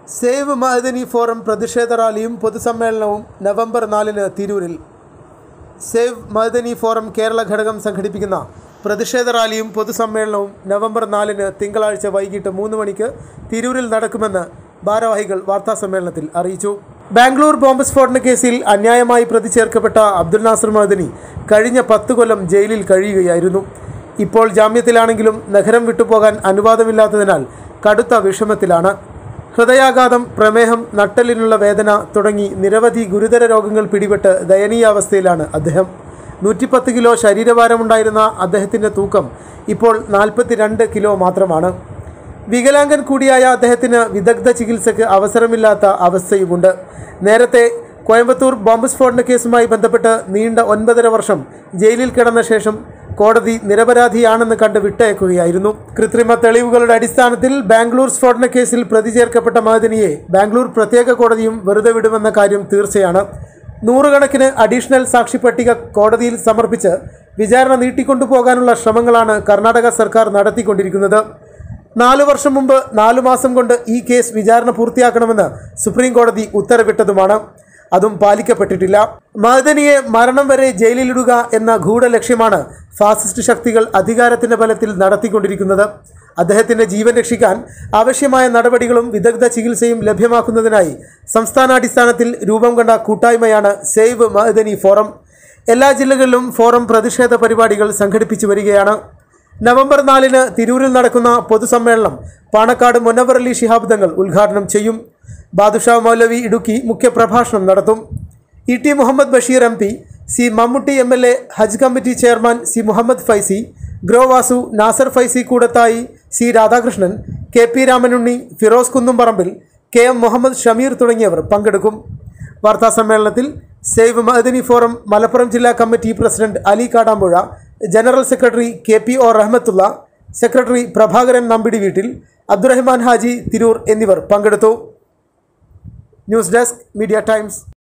save Madani forum പ്രതിഷേധ റാലിയും പൊതുസമ്മേളനവും November നാലിന് തിരൂരിൽ സേവ് മഅദനി ഫോറം കേരള ഘടകം സംഘടിപ്പിക്കുന്ന പ്രതിഷേധ റാലിയും പൊതുസമ്മേളനവും നവംബർ നാലിന് തിങ്കളാഴ്ച വൈകിട്ട് മൂന്ന് മണിക്ക് തിരൂരിൽ നടക്കുമെന്ന് ഭാരവാഹികൾ വാർത്താസമ്മേളനത്തിൽ അറിയിച്ചു ബാംഗ്ലൂർ ബോംബ് സ്ഫോടന കേസിൽ അന്യായമായി പ്രതി ചേർക്കപ്പെട്ട അബ്ദുൽ നാസർ മദനി കഴിഞ്ഞ പത്ത് കൊല്ലം ജയിലിൽ കഴിയുകയായിരുന്നു ഇപ്പോൾ ജാമ്യത്തിലാണെങ്കിലും നഗരം വിട്ടുപോകാൻ അനുവാദമില്ലാത്തതിനാൽ കടുത്ത വിഷമത്തിലാണ് ഹൃദയാഘാതം പ്രമേഹം നട്ടലിനുള്ള വേദന തുടങ്ങി നിരവധി ഗുരുതര രോഗങ്ങൾ പിടിപെട്ട് ദയനീയാവസ്ഥയിലാണ് അദ്ദേഹം നൂറ്റിപ്പത്ത് കിലോ ശരീരഭാരമുണ്ടായിരുന്ന അദ്ദേഹത്തിൻ്റെ തൂക്കം ഇപ്പോൾ നാൽപ്പത്തിരണ്ട് കിലോ മാത്രമാണ് വികലാംഗൻ കൂടിയായ അദ്ദേഹത്തിന് വിദഗ്ധ ചികിത്സയ്ക്ക് അവസരമില്ലാത്ത അവസ്ഥയുമുണ്ട് നേരത്തെ കോയമ്പത്തൂർ ബോംബ് സ്ഫോടന കേസുമായി ബന്ധപ്പെട്ട് നീണ്ട ഒൻപതര വർഷം ജയിലിൽ കിടന്ന ശേഷം കോടതി നിരപരാധിയാണെന്ന് കണ്ട് വിട്ടയക്കുകയായിരുന്നു കൃത്രിമ തെളിവുകളുടെ അടിസ്ഥാനത്തിൽ ബാംഗ്ലൂർ സ്ഫോടന കേസിൽ പ്രതി ചേർക്കപ്പെട്ട മഹദിനിയെ ബാംഗ്ലൂർ പ്രത്യേക കോടതിയും വെറുതെ വിടുമെന്ന കാര്യം തീർച്ചയാണ് നൂറുകണക്കിന് അഡീഷണൽ സാക്ഷി പട്ടിക കോടതിയിൽ സമർപ്പിച്ച് വിചാരണ നീട്ടിക്കൊണ്ടുപോകാനുള്ള ശ്രമങ്ങളാണ് കർണാടക സർക്കാർ നടത്തിക്കൊണ്ടിരിക്കുന്നത് നാലു വർഷം മുമ്പ് നാലു മാസം കൊണ്ട് ഈ കേസ് വിചാരണ പൂർത്തിയാക്കണമെന്ന് സുപ്രീം കോടതി ഉത്തരവിട്ടതുമാണ് അതും പാലിക്കപ്പെട്ടിട്ടില്ല മഹദനിയെ മരണം വരെ ജയിലിലിടുക എന്ന ഗൂഢലക്ഷ്യമാണ് ഫാസിസ്റ്റ് ശക്തികൾ അധികാരത്തിന്റെ ബലത്തിൽ നടത്തിക്കൊണ്ടിരിക്കുന്നത് അദ്ദേഹത്തിന്റെ ജീവൻ രക്ഷിക്കാൻ ആവശ്യമായ നടപടികളും വിദഗ്ധ ചികിത്സയും ലഭ്യമാക്കുന്നതിനായി സംസ്ഥാനാടിസ്ഥാനത്തിൽ രൂപം കൊണ്ട കൂട്ടായ്മയാണ് സേവ് മഹദനി ഫോറം എല്ലാ ജില്ലകളിലും ഫോറം പ്രതിഷേധ പരിപാടികൾ സംഘടിപ്പിച്ചു വരികയാണ് നവംബർ നാലിന് തിരൂരിൽ നടക്കുന്ന പൊതുസമ്മേളനം പാണക്കാട് മുനവർ അലി ശിഹാബ് തങ്ങൾ ഉദ്ഘാടനം ചെയ്യും ബാദുഷാ മൗലവി ഇടുക്കി മുഖ്യപ്രഭാഷണം നടത്തും E T Muhammad Basheer M P C Mammootty M L A Hajj committee chairman C Muhammad Faizy Gro Vasu Nasar Faizy Koodathai C Radhakrishnan K P Ramanunni Firoz Kunnumparambil K M Muhammad Shameer തുടങ്ങിയവർ പങ്കെടുക്കും വാർത്താസമ്മേളനത്തിൽ സേവ് മഅദനി ഫോറം മലപ്പുറം ജില്ലാ committee president Ali Kadampuzha general secretary K P O Rahmathulla secretary Prabhakaran Nambidi വീട്ടിൽ അബ്ദുറഹ്മാൻ ഹാജി തിരൂർ എന്നിവർ പങ്കെടുത്തു ന്യൂസ് ഡെസ്ക് മീഡിയ ടൈംസ്